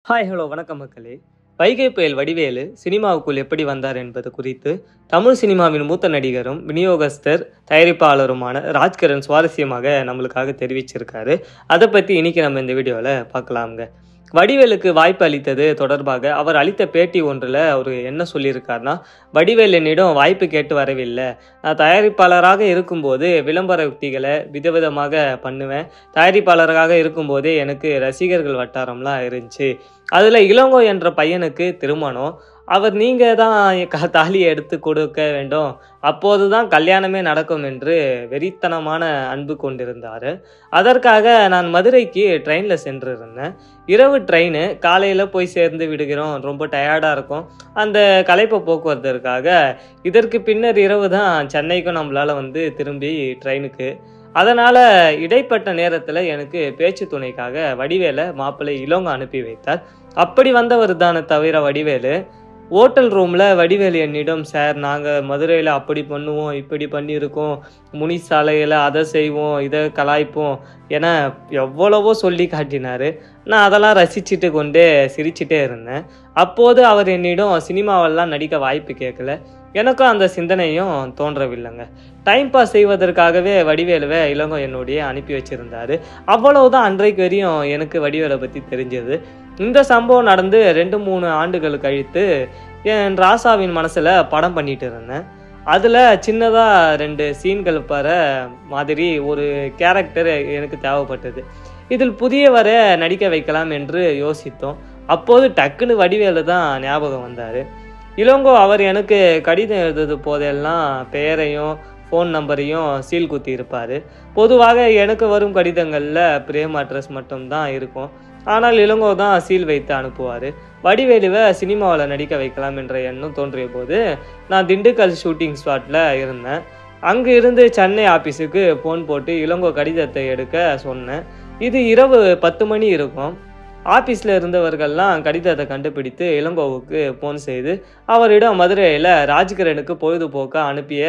hi hello வணக்கம் மக்களே வைகை புயல் வடிவேலு சினிமாவுக்குள் எப்படி வந்தார் என்பது குறித்து தமிழ் சினிமாவின் மூத்த நடிகரும் விநியோகஸ்தர் தயாரிப்பாளருமான ராஜ்கிரண் சுவாரஸ்யமாக நம்மளுக்காக தெரிவிச்சிருக்காரு அதை பற்றி இன்னைக்கு நம்ம இந்த வீடியோவில் பார்க்கலாம்ங்க வடிவேலுக்கு வாய்ப்பு அளித்தது தொடர்பாக அவர் அளித்த பேட்டி ஒன்றில் அவர் என்ன சொல்லியிருக்காருன்னா வடிவேல் என்னிடம் வாய்ப்பு கேட்டு வரவில்லை நான் தயாரிப்பாளராக இருக்கும்போது விளம்பர யுக்திகளை விதவிதமாக பண்ணுவேன் தயாரிப்பாளராக இருக்கும்போதே எனக்கு ரசிகர்கள் வட்டாரம்லாம் இருந்துச்சு அதில் இளங்கோ என்ற பையனுக்கு திருமணம் அவர் நீங்கள் தான் க தாலியை எடுத்து கொடுக்க வேண்டும் அப்போது தான் கல்யாணமே நடக்கும் என்று வெறித்தனமான அன்பு கொண்டிருந்தார் அதற்காக நான் மதுரைக்கு ட்ரெயினில் சென்றிருந்தேன் இரவு ட்ரெயின் காலையில் போய் சேர்ந்து விடுகிறோம் ரொம்ப டயர்டாக இருக்கும் அந்த களைப்பை போக்குவரத்திற்காக இதற்கு பின்னர் இரவு தான் சென்னைக்கும் நம்மளால் வந்து திரும்பி ட்ரெயினுக்கு அதனால் இடைப்பட்ட நேரத்தில் எனக்கு பேச்சு துணைக்காக வடிவேலை மாப்பிள்ளை இளங்க அனுப்பி வைத்தார் அப்படி வந்தவர் தானே தவிர வடிவேலு ஹோட்டல் ரூமில் வடிவேலு என்னிடம் சார் நாங்கள் மதுரையில் அப்படி பண்ணுவோம் இப்படி பண்ணியிருக்கோம் முனி சாலையில் அதை செய்வோம் இதை கலாய்ப்போம் என எவ்வளவோ சொல்லி காட்டினார் நான் அதெல்லாம் ரசிச்சுட்டு கொண்டே சிரிச்சிட்டே இருந்தேன் அப்போது அவர் என்னிடம் சினிமாவெல்லாம் நடிக்க வாய்ப்பு கேட்கல எனக்கும் அந்த சிந்தனையும் தோன்றவில்லைங்க டைம் பாஸ் செய்வதற்காகவே வடிவேலுவை இளங்கோ என்னுடைய அனுப்பி வச்சிருந்தாரு அவ்வளவுதான் அன்றைக்கு வரையும் எனக்கு வடிவேலை பற்றி தெரிஞ்சது இந்த சம்பவம் நடந்து ரெண்டு மூணு ஆண்டுகள் கழித்து என் ராசாவின் மனசில் படம் பண்ணிட்டு இருந்தேன் அதில் சின்னதாக ரெண்டு சீன்கள் பர மாதிரி ஒரு கேரக்டர் எனக்கு தேவைப்பட்டது இதில் புதியவரை நடிக்க வைக்கலாம் என்று யோசித்தோம் அப்போது டக்குன்னு வடிவேலு தான் ஞாபகம் வந்தார் இளங்கோ அவர் எனக்கு கடிதம் எழுதுறது போதெல்லாம் பெயரையும் ஃபோன் நம்பரையும் சீல் குத்தி இருப்பார் பொதுவாக எனக்கு வரும் கடிதங்களில் பிரேம் அட்ரஸ் மட்டும்தான் இருக்கும் ஆனால் இளங்கோ தான் சீல் வைத்து அனுப்புவார் வடிவேலுவை சினிமாவில் நடிக்க வைக்கலாம் என்ற எண்ணம் தோன்றிய போது நான் திண்டுக்கல் ஷூட்டிங் ஸ்பாட்டில் இருந்தேன் அங்கு இருந்து சென்னை ஆஃபீஸுக்கு ஃபோன் போட்டு இளங்கோ கடிதத்தை எடுக்க சொன்னேன் இது இரவு பத்து மணி இருக்கும் ஆஃபீஸில் இருந்தவர்கள்லாம் கடிதத்தை கண்டுபிடித்து இளங்கோவுக்கு ஃபோன் செய்து அவரிடம் மதுரையில் ராஜ்கிரனுக்கு பொழுதுபோக்க அனுப்பிய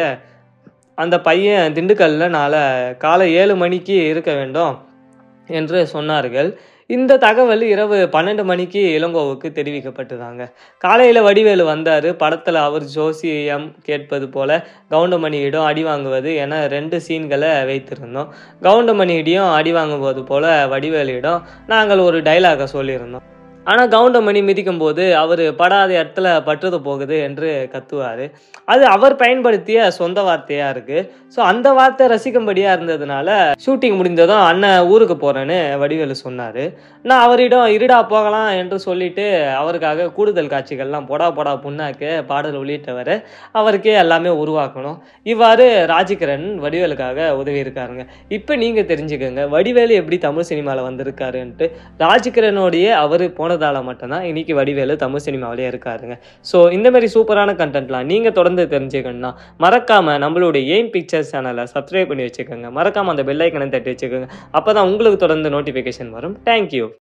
அந்த பையன் திண்டுக்கல்லில் நாளை காலை ஏழு மணிக்கு இருக்க வேண்டும் என்று சொன்னார்கள் இந்த தகவல் இரவு பன்னெண்டு மணிக்கு இளங்கோவுக்கு தெரிவிக்கப்பட்டதாங்க காலையில் வடிவேலு வந்தார் படத்தில் அவர் ஜோசியம் கேட்பது போல கவுண்டமணியிடம் அடி வாங்குவது என ரெண்டு சீன்களை வைத்திருந்தோம் கவுண்டமணியிடையும் அடி வாங்குவது போல வடிவேலிடம் நாங்கள் ஒரு டைலாகை சொல்லியிருந்தோம் ஆனால் கவுண்டமணி மிதிக்கும் போது அவர் படாத இடத்துல பற்றுது போகுது என்று கத்துவார் அது அவர் பயன்படுத்திய சொந்த வார்த்தையாக இருக்குது ஸோ அந்த வார்த்தை ரசிக்கும்படியாக இருந்ததுனால ஷூட்டிங் முடிந்ததும் அண்ணன் ஊருக்கு போகிறேன்னு வடிவேலு சொன்னார் நான் அவரிடம் இருடா போகலாம் என்று சொல்லிட்டு அவருக்காக கூடுதல் காட்சிகள்லாம் பொடா பொடா புண்ணாக்கு பாடல் உள்ளிட்டவர் அவருக்கே எல்லாமே உருவாக்கணும் இவ்வாறு ராஜிகரன் வடிவேலுக்காக உதவி இருக்காருங்க இப்போ நீங்கள் தெரிஞ்சுக்கோங்க வடிவேலு எப்படி தமிழ் சினிமாவில் வந்திருக்காருன்ட்டு ராஜிகரனோடைய அவர் போனதால் மட்டும்தான் இன்னைக்கு வடிவேலு தமிழ் சினிமாவிலே இருக்காருங்க ஸோ இந்த மாதிரி சூப்பரான கண்டென்ட்லாம் நீங்கள் தொடர்ந்து தெரிஞ்சுக்கணும்னா மறக்காமல் நம்மளுடைய எய்ம் பிக்சர்ஸ் சேனலை சப்ஸ்கிரைப் பண்ணி வச்சுக்கோங்க மறக்காமல் அந்த பெல் ஐக்கனை தட்டி வச்சுக்கோங்க அப்போ தான் உங்களுக்கு தொடர்ந்து நோட்டிஃபிகேஷன் வரும் தேங்க்யூ